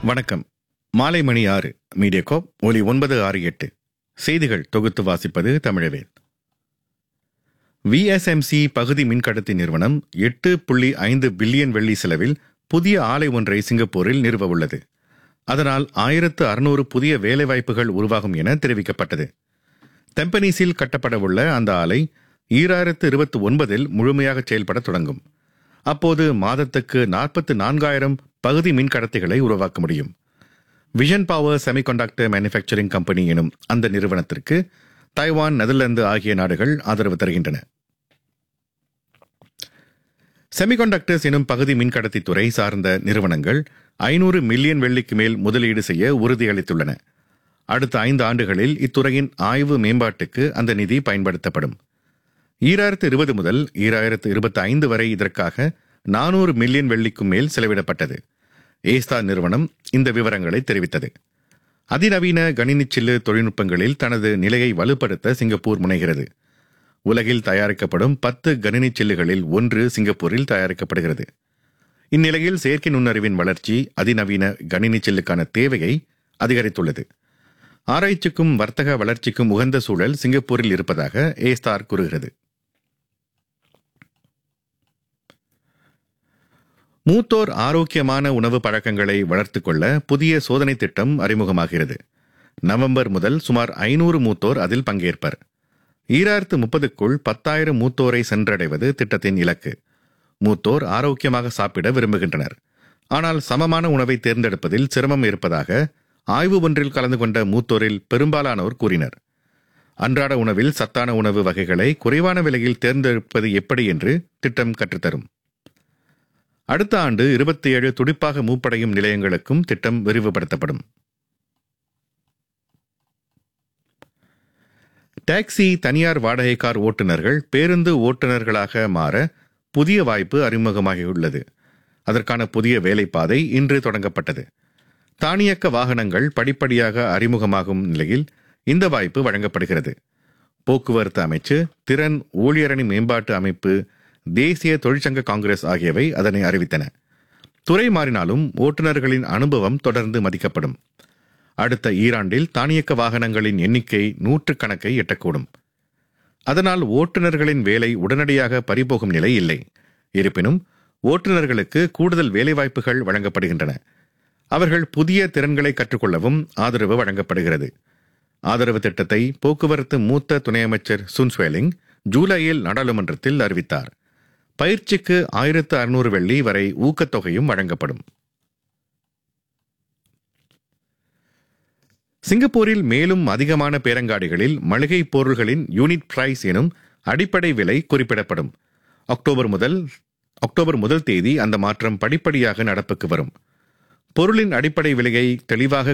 வணக்கம் மாலை மணி ஆறு மீடியாகோப் ஒலி ஒன்பது ஆறு எட்டு செய்திகள் தொகுத்து வாசிப்பது தமிழவேல் விஎஸ்எம்சி பகுதி மின்கடத்தி நிறுவனம் எட்டு புள்ளி ஐந்து பில்லியன் வெள்ளி செலவில் புதிய ஆலை ஒன்றை சிங்கப்பூரில் நிறுவ உள்ளது அதனால் ஆயிரத்து அறுநூறு புதிய வேலைவாய்ப்புகள் உருவாகும் என தெரிவிக்கப்பட்டது தெம்பனீஸில் கட்டப்படவுள்ள அந்த ஆலை ஈராயிரத்து இருபத்தி ஒன்பதில் முழுமையாக செயல்பட தொடங்கும் அப்போது மாதத்துக்கு நாற்பத்து நான்காயிரம் பகுதி மின்கடத்திகளை உருவாக்க முடியும் vision power semiconductor manufacturing company எனும் அந்த நிறுவனத்திற்கு தைவான் நெதர்லாந்து ஆகிய நாடுகள் ஆதரவு தருகின்றன செமிகண்டக்டர்ஸ் எனும் பகுதி மின்கடத்தி துறை சார்ந்த நிறுவனங்கள் ஐநூறு மில்லியன் வெள்ளிக்கு மேல் முதலீடு செய்ய உறுதியளித்துள்ளன அடுத்த ஐந்து ஆண்டுகளில் இத்துறையின் ஆய்வு மேம்பாட்டுக்கு அந்த நிதி பயன்படுத்தப்படும் ஈராயிரத்து இருபது முதல் ஈராயிரத்து இருபத்தி ஐந்து வரை இதற்காக நானூறு மில்லியன் வெள்ளிக்கும் மேல் செலவிடப்பட்டது ஏஸ்தா நிறுவனம் இந்த விவரங்களை தெரிவித்தது அதிநவீன கணினி சில்லு தொழில்நுட்பங்களில் தனது நிலையை வலுப்படுத்த சிங்கப்பூர் முனைகிறது உலகில் தயாரிக்கப்படும் பத்து கணினி சில்லுகளில் ஒன்று சிங்கப்பூரில் தயாரிக்கப்படுகிறது இந்நிலையில் செயற்கை நுண்ணறிவின் வளர்ச்சி அதிநவீன கணினி சில்லுக்கான தேவையை அதிகரித்துள்ளது ஆராய்ச்சிக்கும் வர்த்தக வளர்ச்சிக்கும் உகந்த சூழல் சிங்கப்பூரில் இருப்பதாக ஏஸ்தார் கூறுகிறது மூத்தோர் ஆரோக்கியமான உணவு பழக்கங்களை வளர்த்துக் கொள்ள புதிய சோதனை திட்டம் அறிமுகமாகிறது நவம்பர் முதல் சுமார் ஐநூறு மூத்தோர் அதில் பங்கேற்பர் ஈராயிரத்து முப்பதுக்குள் பத்தாயிரம் மூத்தோரை சென்றடைவது திட்டத்தின் இலக்கு மூத்தோர் ஆரோக்கியமாக சாப்பிட விரும்புகின்றனர் ஆனால் சமமான உணவை தேர்ந்தெடுப்பதில் சிரமம் இருப்பதாக ஆய்வு ஒன்றில் கலந்து கொண்ட மூத்தோரில் பெரும்பாலானோர் கூறினர் அன்றாட உணவில் சத்தான உணவு வகைகளை குறைவான விலையில் தேர்ந்தெடுப்பது எப்படி என்று திட்டம் கற்றுத்தரும் அடுத்த ஆண்டு இருபத்தி ஏழு துடிப்பாக மூப்படையும் நிலையங்களுக்கும் திட்டம் விரிவுபடுத்தப்படும் டாக்ஸி தனியார் வாடகை கார் ஓட்டுநர்கள் பேருந்து ஓட்டுநர்களாக மாற புதிய வாய்ப்பு அறிமுகமாகியுள்ளது அதற்கான புதிய வேலைப்பாதை இன்று தொடங்கப்பட்டது தானியக்க வாகனங்கள் படிப்படியாக அறிமுகமாகும் நிலையில் இந்த வாய்ப்பு வழங்கப்படுகிறது போக்குவரத்து அமைச்சு திறன் ஊழியரணி மேம்பாட்டு அமைப்பு தேசிய தொழிற்சங்க காங்கிரஸ் ஆகியவை அதனை அறிவித்தன துறை மாறினாலும் ஓட்டுநர்களின் அனுபவம் தொடர்ந்து மதிக்கப்படும் அடுத்த ஈராண்டில் தானியக்க வாகனங்களின் எண்ணிக்கை நூற்றுக்கணக்கை எட்டக்கூடும் அதனால் ஓட்டுநர்களின் வேலை உடனடியாக பறிபோகும் நிலை இல்லை இருப்பினும் ஓட்டுநர்களுக்கு கூடுதல் வேலைவாய்ப்புகள் வழங்கப்படுகின்றன அவர்கள் புதிய திறன்களை கற்றுக்கொள்ளவும் ஆதரவு வழங்கப்படுகிறது ஆதரவு திட்டத்தை போக்குவரத்து மூத்த துணை அமைச்சர் சுன்ஸ்வேலிங் ஜூலையில் நாடாளுமன்றத்தில் அறிவித்தார் பயிற்சிக்கு ஆயிரத்து அறுநூறு வெள்ளி வரை ஊக்கத்தொகையும் வழங்கப்படும் சிங்கப்பூரில் மேலும் அதிகமான பேரங்காடிகளில் மளிகை பொருள்களின் யூனிட் பிரைஸ் எனும் அடிப்படை விலை குறிப்பிடப்படும் அக்டோபர் முதல் அக்டோபர் முதல் தேதி அந்த மாற்றம் படிப்படியாக நடப்புக்கு வரும் பொருளின் அடிப்படை விலையை தெளிவாக